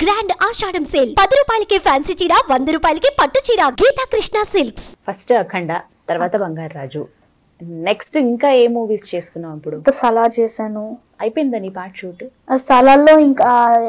Grand ఆషాఢం sale పది రూపాయలకి fancy చీర వంద రూపాయలకి పట్టు చీర గీతా కృష్ణ సిల్క్స్ ఫస్ట్ అఖండ తర్వాత బంగారు రాజు నెక్స్ట్ ఇంకా ఏ మూవీస్ చేస్తున్నావు ఇప్పుడు అంత సలార్ చేశాను అయిపోయిందా నీ పార్ట్ షూట్ ఆ సలార్లో ఇంకా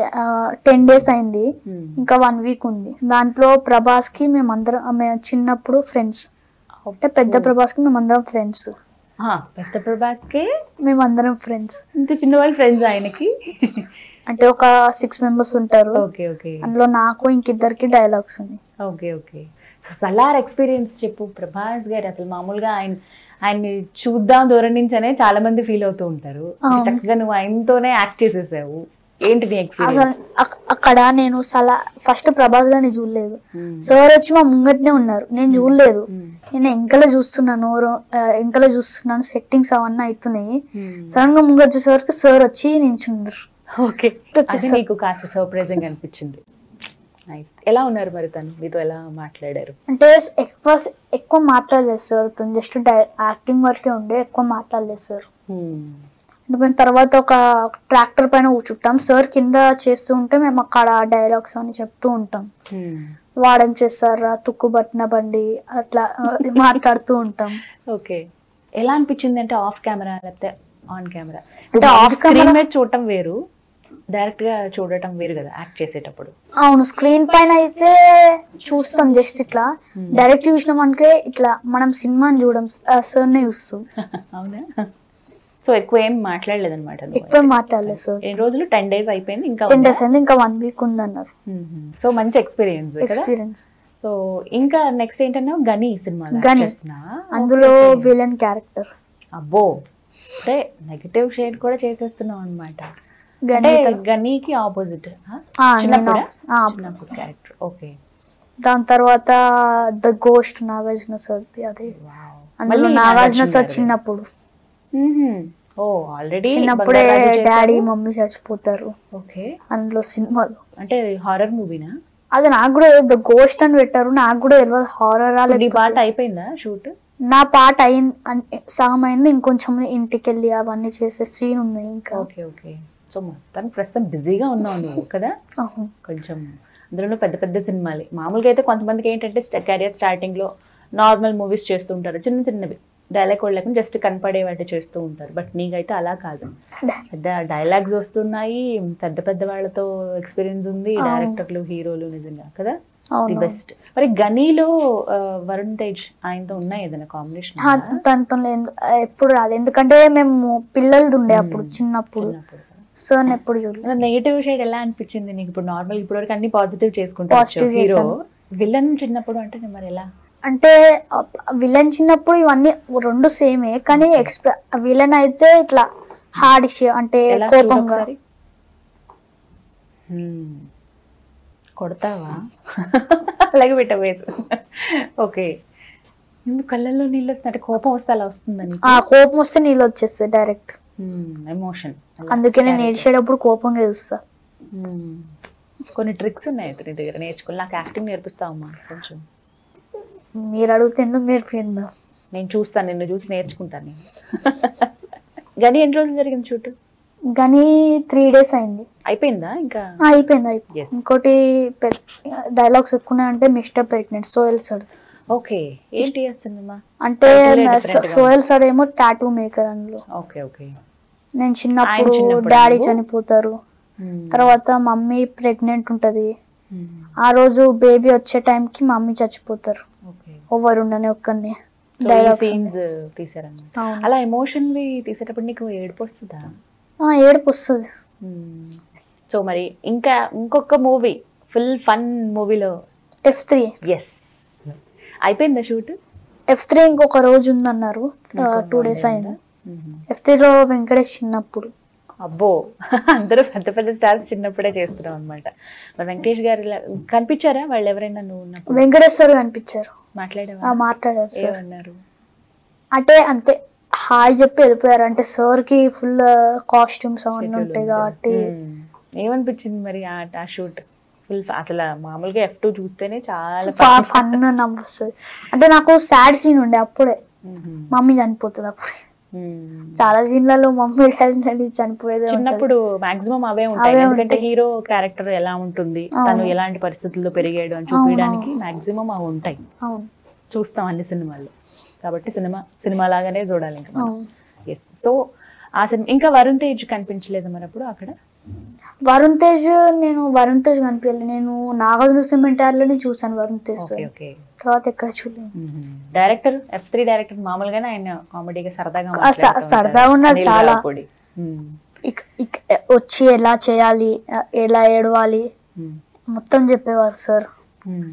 టెన్ డేస్ అయింది ఇంకా వన్ వీక్ ఉంది దాంట్లో ప్రభాస్ కి మేమందరం మేము చిన్నప్పుడు ఫ్రెండ్స్ అంటే పెద్ద ప్రభాస్ కి మేమందరం ఫ్రెండ్స్ పెద్ద ప్రభాస్కే మేమందరం ఫ్రెండ్స్ ఇంత చిన్నవాళ్ళు ఫ్రెండ్స్ ఆయనకి అంటే ఒక సిక్స్ మెంబర్స్ ఉంటారు ఓకే ఓకే అందులో నాకు ఇంకిద్దరికి డైలాగ్స్ ఉన్నాయి okay okay so Salaar experience చెప్పు ప్రభాస్ గారు అసలు మామూలుగా ఆయన ఆయన్ని చూద్దాం దూరం నుంచనే చాలా మంది ఫీల్ అవుతూ ఉంటారు అవును. చక్కగా నువ్వు ఆయనతోనే యాక్ట్ చేసేసావు ఏంటి నీ అసలు ఎక్స్పీరియన్స్ అక్- అక్కడ నేను సలా ఫస్ట్ ప్రభాస్ గారిని చూడలేదు సార్ వచ్చి మా ముంగట్నే ఉన్నారు నేను చూడలేదు నేను ఎంకలో చూస్తున్నాను రో- ఆ, ఎంకలో చూస్తున్నాను సెట్టింగ్స్ అవన్నీ అవుతున్నాయి సడన్ గా ముంగట్ చూసేవరకు సార్ వచ్చి నించున్నారు ఓకే వచ్చేసా. అది నీకు కాస్త సర్ప్రైజింగ్ అనిపించింది నైస్ ఎలా ఉన్నారు మరి తను మీతో ఎలా మాట్లాడారు అంటే ఎక్కువ ఎక్కువ మాట్లాడలేదు సార్ తను జస్ట్ యాక్టింగ్ వరకే ఉండే ఎక్కువ మాట్లాడలేదు సార్ అంటే మేము తర్వాత ఒక ట్రాక్టర్ పైన కూర్చుంటాం సార్ కింద చేస్తూ ఉంటే మేము అక్కడ డైలాగ్స్ అని చెప్తూ ఉంటాం వాడేం చేస్తారా తుక్కు పట్టిన బండి అట్లా ఆ, మాట్లాడుతూ ఉంటాం ఓకే ఎలా అనిపించింది అంటే ఆఫ్ కెమెరా లేకపోతే ఆన్ కెమెరా అంటే off స్క్రీన్ camera- మీద చూడటం వేరు డైరెక్ట్ గా చూడటం వేరు కదా యాక్ట్ చేసేటప్పుడు అవును స్క్రీన్ పైన అయితే చూస్తాం జస్ట్ ఇట్లా డైరెక్ట్ చూసినాం అంటే ఇట్లా మనం సినిమాని చూడం సార్ నే చూస్తాం అవునా సో ఎక్కువ ఏం మాట్లాడలేదు అనమాట ఎక్కువ మాట్లాడలేదు సార్ ఎన్ని రోజులు టెన్ డేస్ అయిపోయింది ఇంకా టెన్ డేస్ అయింది ఇంకా వన్ వీక్ ఉందన్నారు సో మంచి ఎక్స్పీరియన్స్ కదా ఎక్స్పీరియన్స్ సో ఇంకా నెక్స్ట్ ఏంటన్నా గని సినిమా గని. అందులో విలన్ క్యారెక్టర్ అబ్బో అంటే నెగటివ్ షేడ్ కూడా చేసేస్తున్నావు అనమాట గని అంటే తర్వా- గనీకి ఆపోజిట్ ఆ, నేను ఆ, చిన్నప్పుడు క్యారెక్టర్ ఓకే దాని తర్వాత ద గోస్ట్ నాగార్జున సార్ అదే అందులో నాగార్జున సార్ చిన్నప్పుడు ఓ ఆల్రెడీ చిన్నప్పుడే డాడీ మమ్మీ చచ్చిపోతారు ఓకే అందులో సినిమాలు అంటే హారర్ మూవీనా అది నాకు కూడా ద గోస్ట్ అని పెట్టారు నాకు కూడా తెలియదు హారర్ నీ పాట అయిపోయిందా షూట్ నా పాట అయింది అంటే సగం అయింది ఇంకొంచెం ఇంటికి వెళ్ళి అవన్నీ చేసే సీన్ ఉంది ఇంకా ఓకే ఓకే సో మొత్తం ప్రస్తుతం బిజీగా ఉన్నావు నువ్వు కదా అవును. కొంచెం అందులోనూ పెద్ద పెద్ద సినిమాలు మామూలుగా అయితే కొంతమందికి ఏంటంటే కెరియర్ స్టార్టింగ్ లో నార్మల్ మూవీస్ చేస్తూ ఉంటారు చిన్న చిన్నవి డైలాగ్ కూడా లేకుండా జస్ట్ కనపడే వాటి చేస్తూ ఉంటారు బట్ నీకైతే అలా కాదు పెద్ద డైలాగ్స్ వస్తున్నాయి పెద్ద పెద్ద వాళ్ళతో ఎక్స్పీరియన్స్ ఉంది అవును. డైరెక్టర్లు హీరోలు నిజంగా కదా ది అవును బెస్ట్ మరి గనీలో ఆ, వరుణ్ తేజ్ ఆయనతో ఉన్నాయి ఏదైనా ఆ, కాంబినేషన్ తనతో లేదు ఎప్పుడు రాదు ఎందుకంటే మేము పిల్లలది ఉండే అప్పుడు చిన్నప్పుడు సార్ ఎప్పుడు చూడలేదు నెగిటివ్ షేడ్ ఎలా అనిపించింది నీకు ఇప్పుడు నార్మల్ ఇప్పుడు వరకు అన్ని పాజిటివ్ చేసుకుంటావు Positive హీరో చేశాను. విలన్ చిన్నప్పుడు అంటే నేను మరి ఎలా అంటే విలన్ చిన్నప్పుడు ఇవన్నీ రెండు సేమే కానీ ఎక్స్పె విలన్ అయితే ఇట్లా హార్డ్ అంటే ఎలా చూడు కోపంగా ఒకసారి Hmm. కొడతావా అలాగే పెట్ట వేసు ఓకే ఎందుకు కళ్ళల్లో నీళ్ళు వస్తుంది అంటే కోపం వస్తే అలా వస్తుందని ఆ కోపం వస్తే నీళ్ళు వచ్చేస్తాయి డైరెక్ట్ ఎమోషన్ అందుకే నేను ఏడ్చేటప్పుడు కోపంగా చూస్తా కొన్ని ట్రిక్స్ ఉన్నాయి అయితే నీ దగ్గర నేర్చుకుని నాకు యాక్టింగ్ నేర్పిస్తావమ్మా కొంచెం మీరు అడిగితే ఎందుకు నేర్పిందా నేను చూస్తాను నిన్ను చూసి నేర్చుకుంటాను నేను గని ఎన్ని రోజులు జరిగింది షూట్ కానీ త్రీ డేస్ అయింది అయిపోయిందా ఇంకా ఆ, అయిపోయింది అయిపోయింది Yes. ఇంకోటి డైలాగ్స్ ఎక్కువ అంటే mister pregnant Sohel Syed okay ఏంటి ఆ సినిమా అంటే Title ఏ different గా సోయల్ సడ్ ఏమో టాటూ మేకర్ అందులో ఓకే ఓకే నేను చిన్నప్పుడు చిన్నప్పుడా డాడీ నువ్వు? చనిపోతారు తర్వాత మమ్మీ ప్రెగ్నెంట్ ఉంటది ఆ రోజు బేబీ వచ్చే టైంకి మమ్మీ చచ్చిపోతారు ఓకే ఓవర్ ఉండని ఒక్కరిని సో ఈ డైలాగ్స్ సీన్స్ తీసారన్నమాట అవును. అలా ఎమోషన్ వి తీసేటప్పుడు నీకు ఏడుపు వస్తుందా ఏడుపు వస్తుంది సో మరి ఇంకా ఇంకొక మూవీ ఫుల్ ఫన్ మూవీలో ఎఫ్ త్రీ ఎస్ అయిపోయిందా షూట్ ఎఫ్ త్రీ ఇంకొక రోజు ఉందన్నారు టూ డేస్ అయింది ఎఫ్ త్రీలో వెంకటేష్ చిన్నప్పుడు అబ్బో అందరూ పెద్ద పెద్ద స్టార్స్ చిన్నప్పుడే చేస్తున్నాం అనమాట మరి వెంకటేష్ గారు ఇలా కనిపించారా వాళ్ళు ఎవరైనా నువ్వు ఉన్నప్పుడు వెంకటేష్ సార్ కనిపించారు ఆ, మాట్లాడేవా మాట్లాడారు సార్ ఏమన్నారు అంటే అంతే హాయ్ చెప్పి వెళ్ళిపోయారు అంటే సార్ కి ఫుల్ కాస్ట్యూమ్స్ అవన్నీ ఉంటాయి కాబట్టి మ్మ్. ఏమనిపించింది మరి ఆ ఆ షూట్ ఫుల్ అసలు మామూలుగా ఎఫ్ టూ చూస్తేనే చాలా ఫన్ నవ్వుస్తుంది అంటే నాకు సాడ్ సీన్ ఉండే అప్పుడే మ్మ్. మమ్మీ చనిపోతుంది అప్పుడే చాలా సీన్లలో మమ్మీ డాడీ చనిపోయేది ఉంటది. చిన్నప్పుడు మాక్సిమం అవే ఉంటాయి అవే ఎందుకంటే ఉంటాయి. హీరో క్యారెక్టర్ ఎలా ఉంటుంది తను అవును. ఎలాంటి పరిస్థితుల్లో పెరిగాడు అని చూపించడానికి మాక్సిమం అవి ఉంటాయి అవును చూస్తాం అన్ని సినిమాల్లో కాబట్టి సినిమా సినిమా లాగానే చూడాలి ఇంకా అవును ఎస్ సో ఆ సినిమా ఇంకా వరుణ్ తేజ్ కనిపించలేదు మరి అప్పుడు అక్కడ వరుణ్ తేజ్ నేను వరుణ్ తేజ్ కనిపించలేదు నేను నాగార్జున సిమెంటార్లోనే చూసాను వరుణ్ తేజ్ ఓకే ఓకే తర్వాత ఎక్కడ చూడలేదు డైరెక్టర్ ఎఫ్ త్రీ డైరెక్టర్ మామూలుగానే ఆయన కామెడీగా సరదాగా ఆ, స- మాట్లాడుతూ సరదాగా ఉంటారు. ఉన్నారు అనిల్ చాలా. రావిపూడి. మ్మ్. ఇక్- ఇక్- వచ్చి ఎలా చేయాలి ఎలా ఏడవాలి మ్మ్. మొత్తం చెప్పేవారు సార్ మ్మ్.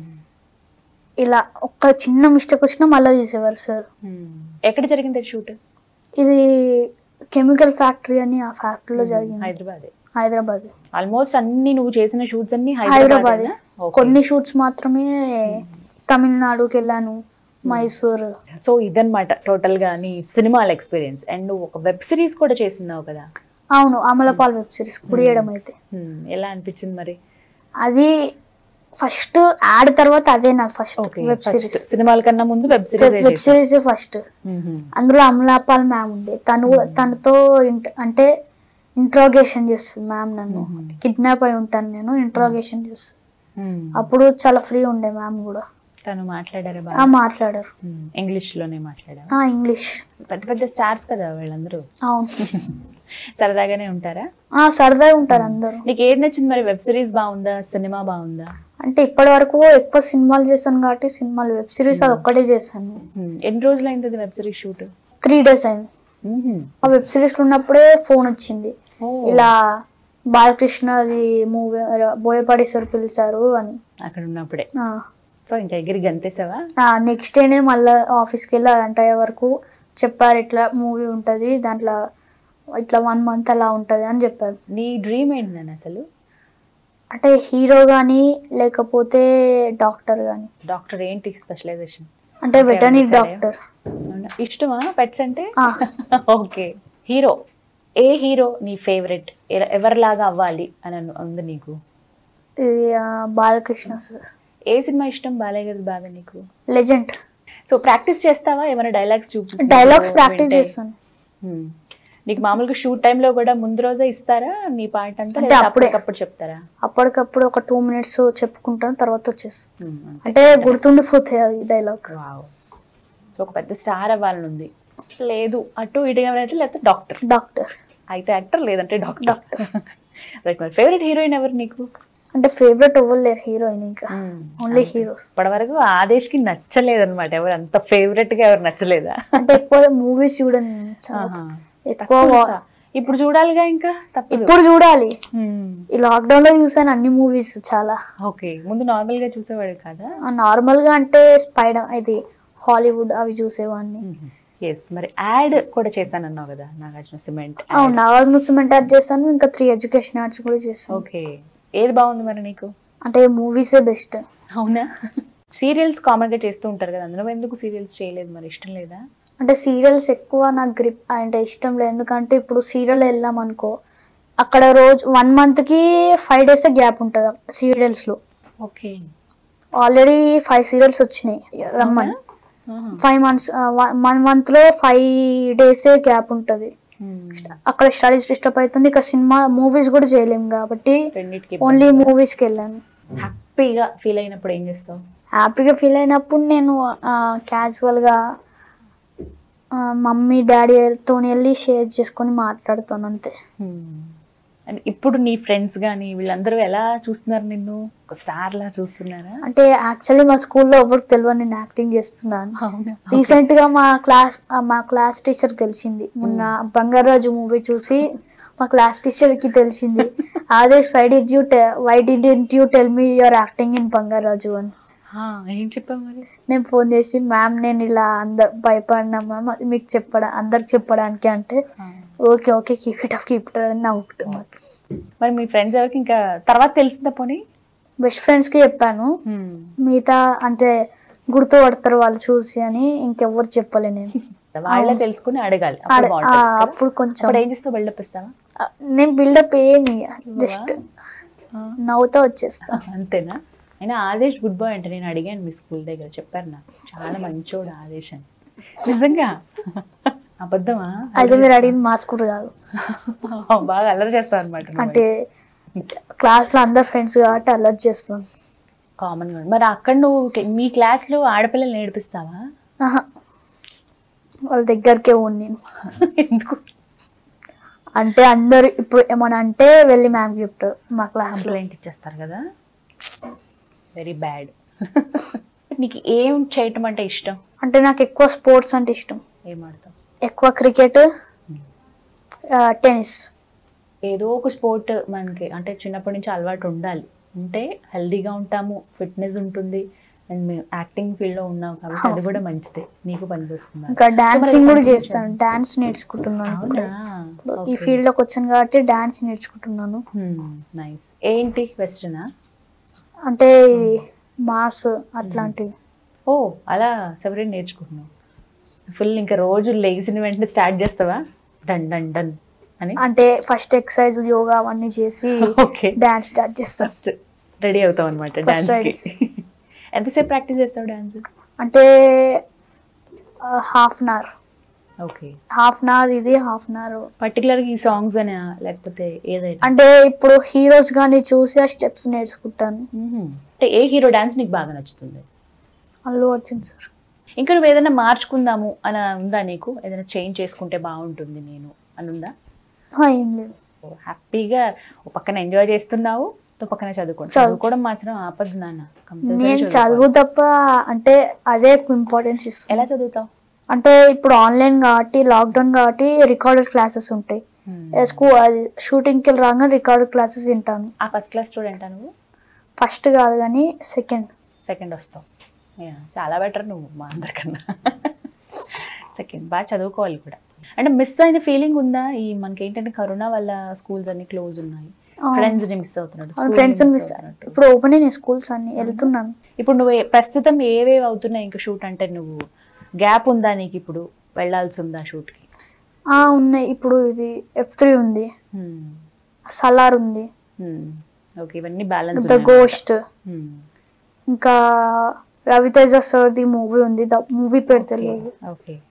ఇలా ఒక్క చిన్న మిస్టేక్ వచ్చినా మళ్ళీ తీసేవారు సార్ మ్మ్. ఎక్కడ జరిగింది షూట్ ఇది కెమికల్ ఫ్యాక్టరీ అని ఆ ఫ్యాక్టరీలో జరిగింది హైదరాబాద్ హైదరాబాద్ ఆల్మోస్ట్ అన్ని నువ్వు చేసిన షూట్స్ అన్ని హైదరాబాద్ హైదరాబాద్ కొన్ని షూట్స్ మాత్రమే తమిళనాడుకి వెళ్ళాను మైసూర్ సో ఇదన్నమాట టోటల్ గా నీ సినిమాల ఎక్స్పీరియన్స్ అండ్ నువ్వు ఒక వెబ్ సిరీస్ కూడా చేస్తున్నావు కదా అవును అమలపాల్ వెబ్ సిరీస్ కుడియడం అయితే మ్మ్. ఎలా అనిపించింది మరి అది ఫస్ట్ యాడ్ తర్వాత అదే నాకు first okay web series first సినిమాల కన్నా ముందు web series web series first అందులో అమలాపాల్ మ్యామ్ ఉండే తను తనతో ఇంట- అంటే ఇంట్రాగేషన్ చేస్తుంది మ్యామ్ నన్ను కిడ్నాప్ అయి ఉంటాను నేను ఇంట్రాగేషన్ చేస్తాను అప్పుడు చాలా ఫ్రీ ఉండే మ్యామ్ కూడా తను మాట్లాడారా ఆ బాగా మాట్లాడారు ఇంగ్లీష్ లోనే మాట్లాడా ఆ ఇంగ్లీష్ పెద్ద పెద్ద స్టార్స్ కదా వీళ్ళందరూ అవును సరదాగానే ఉంటారా ఆ సరదాగా ఉంటారు అందరూ నీకు ఏది నచ్చింది మరి వెబ్ సిరీస్ బాగుందా సినిమా బాగుందా అంటే ఇప్పటి వరకు ఎక్కువ సినిమాలు చేశాను కాబట్టి సినిమాలు వెబ్ సిరీస్ అది ఒక్కటే చేశాను మ్మ్. ఎన్ని రోజులు అయింది web series shoot three days అయింది ఆ వెబ్ సిరీస్ ఉన్నప్పుడే ఫోన్ వచ్చింది ఇలా బాలకృష్ణ అది మూవీ బోయపాడి సార్ పిలిచారు అని అక్కడ ఉన్నప్పుడే సో ఇంకా ఎగిరి గంతేసావా నెక్స్ట్ డేనే మళ్ళీ ఆఫీస్కి వెళ్ళి అదంట అయ్యే వరకు చెప్పారు ఇట్లా మూవీ ఉంటుంది దాంట్లో ఇట్లా వన్ మంత్ అలా ఉంటుంది అని చెప్పారు నీ డ్రీమ్ ఏంటి నేను అసలు అంటే హీరో కానీ లేకపోతే డాక్టర్ కానీ డాక్టర్ ఏంటి స్పెషలైజేషన్ అంటే వెటర్నరీ సరే. డాక్టర్ ఇష్టమా పెట్స్ అంటే ఓకే హీరో ఏ హీరో నీ ఫేవరెట్ ఎవరిలాగా అవ్వాలి అని అను- ఉంది నీకు ఇది ఆ, బాలకృష్ణ సార్ ఏ సినిమా ఇష్టం బాలయ్య గారి బాగా నీకు లెజెండ్ సో ప్రాక్టీస్ చేస్తావా ఏమైనా డైలాగ్స్ చూపి డైలాగ్స్ ప్రాక్టీస్ చేస్తాను నీకు మామూలుగా షూట్ టైంలో కూడా ముందు రోజే ఇస్తారా నీ పాట అంతా అంటే లేదా అప్పుడే. అప్పటికప్పుడు చెప్తారా అప్పటికప్పుడు ఒక టూ మినిట్స్ చెప్పుకుంటాను తర్వాత వచ్చేస్తాను Hmm, అంతే. అంటే గుర్తుండిపోతాయి అవి డైలాగ్ వావ్ సో ఒక పెద్ద స్టార్ అవ్వాలని ఉంది లేదు అటు ఇటు ఎవరైతే లేకపోతే డాక్టర్ డాక్టర్ అయితే యాక్టర్ లేదంటే డాక్టర్ రైట్ మరి ఫేవరెట్ హీరోయిన్ ఎవరు నీకు అంటే ఫేవరెట్ ఎవరు లేరు హీరోయిన్ ఇంకా ఓన్లీ హీరోస్ ఇప్పటి వరకు ఆదేశ్కి నచ్చలేదు అనమాట ఎవరు అంత ఫేవరెట్ గా ఎవరు నచ్చలేదా అంటే ఎక్కువ మూవీస్ చూడను నేను చాలా. ఆహా. ఎక్కువ తక్కువ వా- చూస్తా. ఇప్పుడు చూడాలిగా ఇంకా తప్పదు ఇప్పుడు చూడాలి ఈ లాక్డౌన్ లో చూసాను అన్ని మూవీస్ చాలా ఓకే ముందు నార్మల్ గా చూసేవాడు కదా నార్మల్ గా అంటే స్పైడర్ ఇది హాలీవుడ్ అవి చూసేవాడిని ఎస్ మరి యాడ్ కూడా చేశాను అన్నావు కదా నాగార్జున సిమెంట్ అవును నాగార్జున సిమెంట్ యాడ్ చేశాను ఇంకా త్రీ ఎడ్యుకేషన్ యాడ్స్ కూడా చేశాను ఓకే ఏది బాగుంది మరి నీకు అంటే మూవీసే బెస్ట్ అవునా సీరియల్స్ కామన్ గా చేస్తూ ఉంటారు కదా అందులో ఎందుకు సీరియల్స్ చేయలేదు మరి ఇష్టం లేదా అంటే సీరియల్స్ ఎక్కువ నాకు గ్రిప్ అంటే ఇష్టం లేదు ఎందుకంటే ఇప్పుడు సీరియల్ వెళ్ళాం అనుకో అక్కడ రోజు వన్ మంత్ కి ఫైవ్ డేస్ గ్యాప్ ఉంటుంది సీరియల్స్ లో ఓకే ఆల్రెడీ ఫైవ్ సీరియల్స్ వచ్చినాయి రమ్మని ఫైవ్ మంత్స్ వన్ మంత్ లో ఫైవ్ డేస్ గ్యాప్ ఉంటది అక్కడ స్టడీస్ డిస్టర్బ్ అవుతుంది ఇక సినిమా మూవీస్ కూడా చేయలేము కాబట్టి రెండింటికి ఓన్లీ మూవీస్ కి వెళ్ళాను హ్యాపీగా ఫీల్ అయినప్పుడు ఏం చేస్తావు హ్యాపీగా ఫీల్ అయినప్పుడు నేను క్యాజువల్ గా ఆ, మమ్మీ డాడీతో వెళ్ళి షేర్ చేసుకొని మాట్లాడుతాను అంతే అండ్ ఇప్పుడు నీ ఫ్రెండ్స్ కానీ వీళ్ళందరూ ఎలా చూస్తున్నారు నిన్ను ఒక స్టార్ లా చూస్తున్నారా అంటే యాక్చువల్లీ మా స్కూల్లో ఎవరికి తెలియదు నేను యాక్టింగ్ చేస్తున్నాను అవునా రీసెంట్ గా మా క్లాస్ ఆ, మా క్లాస్ టీచర్ తెలిసింది మొన్న బంగారాజు మూవీ చూసి మా క్లాస్ టీచర్ కి తెలిసింది Aadesh why did you why did you tell me your acting in Bangarraju అని ఆ, ఏం చెప్పావు మరి నేను ఫోన్ చేసి మ్యామ్ నేను ఇలా అందరు భయపడినా మ్యామ్ అది మీకు చెప్పడా అందరికి చెప్పడానికి అంటే ఆ. Okay okay keep it off keep it అని నవ్వుతున్నారు మరి మీ ఫ్రెండ్స్ ఎవరికి ఇంకా తర్వాత తెలిసిందా పోనీ బెస్ట్ ఫ్రెండ్స్ కి చెప్పాను మిగతా అంటే గుర్తుపడతారు వాళ్ళు చూసి అని ఇంకెవ్వరు చెప్పలే నేను వాళ్ళే తెలుసుకుని అడగాలి అప్పుడు ఆడ- ఆ, బాగుంటుంది కదా? అప్పుడు కొంచెం అప్పుడు ఏం చేస్తావు బిల్డప్ ఇస్తావా ఆ, నేను బిల్డప్ ఏమి జస్ట్ నవ్వుతా వచ్చేస్తా అంతేనా అయినా ఆదేశ్ గుడ్ బాయ్ అంటే నేను అడిగాను మీ స్కూల్ దగ్గర చెప్పారు నాకు చాలా మంచోడు ఆదేశ్ అని నిజంగా అబద్ధమా అయితే మీరు అడిగిన మార్క్స్ కూడా కాదు బాగా అల్లరి చేస్తావు అనమాట అంటే క్లాస్ లో అందరు ఫ్రెండ్స్ కాబట్టి అలర్ట్ చేస్తాం కామన్ గా మరి అక్కడ నువ్వు మీ క్లాస్ లో ఆడపిల్లలు నేర్పిస్తావా ఆహా. వాళ్ళ దగ్గరికే పోను నేను ఎందుకు అంటే అందరు ఇప్పుడు ఏమన్నా అంటే వెళ్ళి మ్యామ్ చెప్తారు మా క్లాస్ లో కంప్లైంట్ ఇచ్చేస్తారు కదా వెరీ బ్యాడ్ నీకు ఏం చేయటం అంటే ఇష్టం అంటే నాకు ఎక్కువ స్పోర్ట్స్ అంటే ఇష్టం ఏం ఆడతావు ఎక్కువ క్రికెట్ టెన్నిస్ ఏదో ఒక స్పోర్ట్ మనకి అంటే చిన్నప్పటి నుంచి అలవాటు ఉండాలి ఉంటే హెల్దీగా ఉంటాము ఫిట్నెస్ ఉంటుంది అండ్ మేము యాక్టింగ్ ఫీల్డ్ లో ఉన్నావు కాబట్టి అది కూడా మంచిదే నీకు పనిచేస్తుంది ఇంకా డాన్సింగ్ కూడా చేస్తాను డాన్స్ నేర్చుకుంటున్నాను అవునా ఇప్పుడు ఈ ఫీల్డ్ లోకి వచ్చాను కాబట్టి డాన్స్ నేర్చుకుంటున్నాను నైస్ ఏంటి క్వశ్చనా అంటే ఇది మాస్ అట్లాంటివి ఓ అలా సెపరేట్ నేర్చుకుంటున్నావు ఫుల్ ఇంకా రోజు లేచిన వెంటనే స్టార్ట్ చేస్తావా డన్ డన్ డన్ అని అంటే ఫస్ట్ ఎక్సర్సైజ్ యోగా అవన్నీ చేసి ఓకే డాన్స్ స్టార్ట్ చేస్తాను ఫస్ట్ రెడీ అవుతావు అనమాట First డాన్స్ కి ఎంతసేపు ప్రాక్టీస్ చేస్తావు డాన్స్ అంటే half an hour okay half an hour ఇది హాఫ్ అన్ అవర్ పర్టికులర్ ఈ సాంగ్స్ అనే లేకపోతే ఏదైనా అంటే ఇప్పుడు హీరోస్ గాని చూసి ఆ స్టెప్స్ నేర్చుకుంటాను మ్మ్. అంటే ఏ హీరో డాన్స్ నీకు బాగా నచ్చుతుంది అల్లు అర్జున్ సార్ ఇంకా నువ్వు ఏదైనా మార్చుకుందాము అని ఉందా నీకు ఏదైనా చేంజ్ చేసుకుంటే బాగుంటుంది నేను అని ఉందా ఏం లేదు హ్యాపీగా ఒక పక్కన ఎంజాయ్ చేస్తున్నావు ఒక పక్కన చదువుకోండి చదువు. చదువుకోవడం మాత్రం ఆపద్దు నాన్న Compulsory నేను చదువుకోవాలి. చదువు తప్ప అంటే అదే ఎక్కువ ఇంపార్టెన్స్ ఇస్తాను ఎలా చదువుతావు అంటే ఇప్పుడు ఆన్లైన్ కాబట్టి లాక్డౌన్ కాబట్టి రికార్డెడ్ క్లాసెస్ ఉంటాయి స్కూల్ షూటింగ్కి వెళ్ళి రాగానే రికార్డెడ్ క్లాసెస్ వింటాను ఆ ఫస్ట్ క్లాస్ స్టూడెంట్ నువ్వు ఫస్ట్ కాదు కానీ సెకండ్ సెకండ్ వస్తావు Yeah, చాలా బెటర్ నువ్వు మా అందరికన్నా సెకండ్ బాగా చదువుకోవాలి కూడా అంటే మిస్ అయిన ఫీలింగ్ ఉందా ఈ మనకి ఏంటంటే కరోనా వల్ల స్కూల్స్ అన్ని క్లోజ్ ఉన్నాయి ఫ్రెండ్స్ ని మిస్ అవుతున్నాడు school ని ఫ్రెండ్స్ miss మిస్ అవుతున్నట్టు. ఇప్పుడు ఓపెన్ స్కూల్స్ అన్ని వెళ్తున్నాను ఇప్పుడు నువ్వు ఏ- ప్రస్తుతం ఏవేవి అవుతున్నాయి ఇంకా షూట్ అంటే నువ్వు గ్యాప్ ఉందా నీకు ఇప్పుడు వెళ్ళాల్సి ఉందా షూట్కి ఆ ఉన్నాయి ఇప్పుడు ఇది ఎఫ్ త్రీ ఉంది సలార్ ఉంది ఓకే ఇవన్నీ బ్యాలెన్స్ ద గోస్ట్ ఇంకా రవితేజ సార్ది మూవీ ఉంది ద మూవీ పెడతలేదు ఓకే